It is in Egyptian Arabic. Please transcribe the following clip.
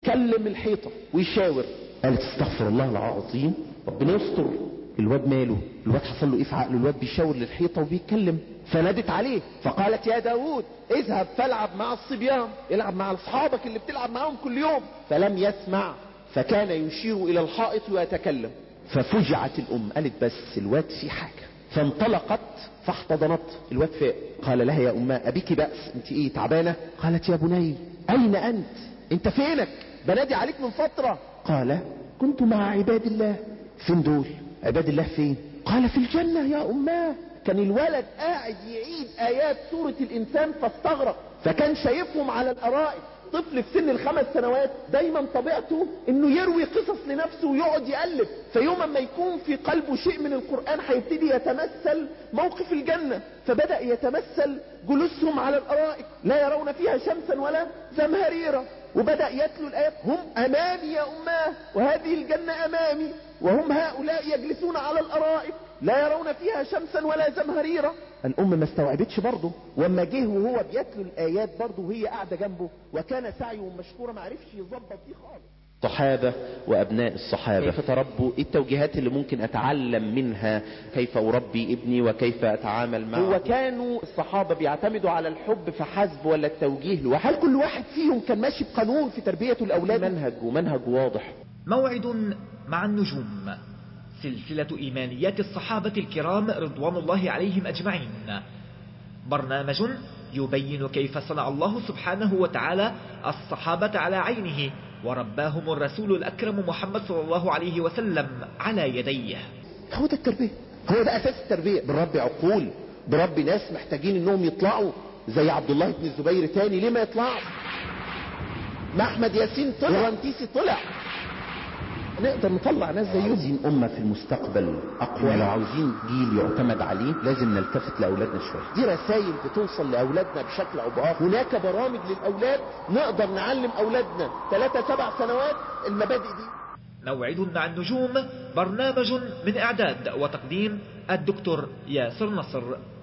يكلم الحيطة ويشاور قالت استغفر الله العظيم ربنا يستر الواد ماله الواد حصل له ايه في عقله الواد بيشاور للحيطة وبيتكلم فنادت عليه فقالت يا داود اذهب فالعب مع الصبيان العب مع اصحابك اللي بتلعب معاهم كل يوم فلم يسمع فكان يشير الى الحائط ويتكلم ففجعت الام قالت بس الواد في حاجة فانطلقت فاحتضنت الواد فاق قال لها يا اماه ابيك بأس انت ايه تعبانة قالت يا بني اين انت انت فينك بنادي عليك من فترة قال كنت مع عباد الله فين دول عباد الله فين قال في الجنة يا اماه كان الولد قاعد يعيد ايات سورة الانسان فاستغرب فكان شايفهم على الارائك طفل في سن الخمس سنوات دايما طبيعته انه يروي قصص لنفسه ويقعد يقلب فيوم ما يكون في قلبه شيء من القرآن هيبتدي يتمثل موقف الجنة فبدأ يتمثل جلوسهم على الارائك لا يرون فيها شمسا ولا زمهريرا وبدأ يتلو الآيات هم أمامي يا أماه وهذه الجنة أمامي وهم هؤلاء يجلسون على الأرائك لا يرون فيها شمسا ولا زمهريرا الأم ما استوعبتش برضه وما جه وهو بيتلو الآيات برضه وهي قاعدة جنبه وكان سعيه مشكورا ما عرفش يظبط دي خالص صحابة وأبناء الصحابة كيف تربوا إيه التوجيهات اللي ممكن أتعلم منها كيف أربي ابني وكيف أتعامل معه هو كانوا الصحابة بيعتمدوا على الحب فحسب ولا التوجيه له هل كل واحد فيهم كان ماشي بقانون في تربية الأولاد منهج ومنهج واضح موعد مع النجوم سلسلة إيمانيات الصحابة الكرام رضوان الله عليهم أجمعين برنامج يبين كيف صنع الله سبحانه وتعالى الصحابة على عينه ورباهم الرسول الأكرم محمد صلى الله عليه وسلم على يديه هو ده التربية هو ده أساس التربية بربي عقول بربي ناس محتاجين انهم يطلعوا زي عبد الله بن الزبير تاني ليه ما يطلعش ما احمد ياسين طلع ورنتيسي طلع نقدر نطلع ناس زيهم عايزين أمة في المستقبل أقوى لو عاوزين جيل يعتمد عليه لازم نلتفت لأولادنا شوية دي رسائل بتوصل لأولادنا بشكل أو بآخر هناك برامج للأولاد نقدر نعلم أولادنا ثلاثة سبع سنوات المبادئ دي موعد مع النجوم برنامج من إعداد وتقديم الدكتور ياسر نصر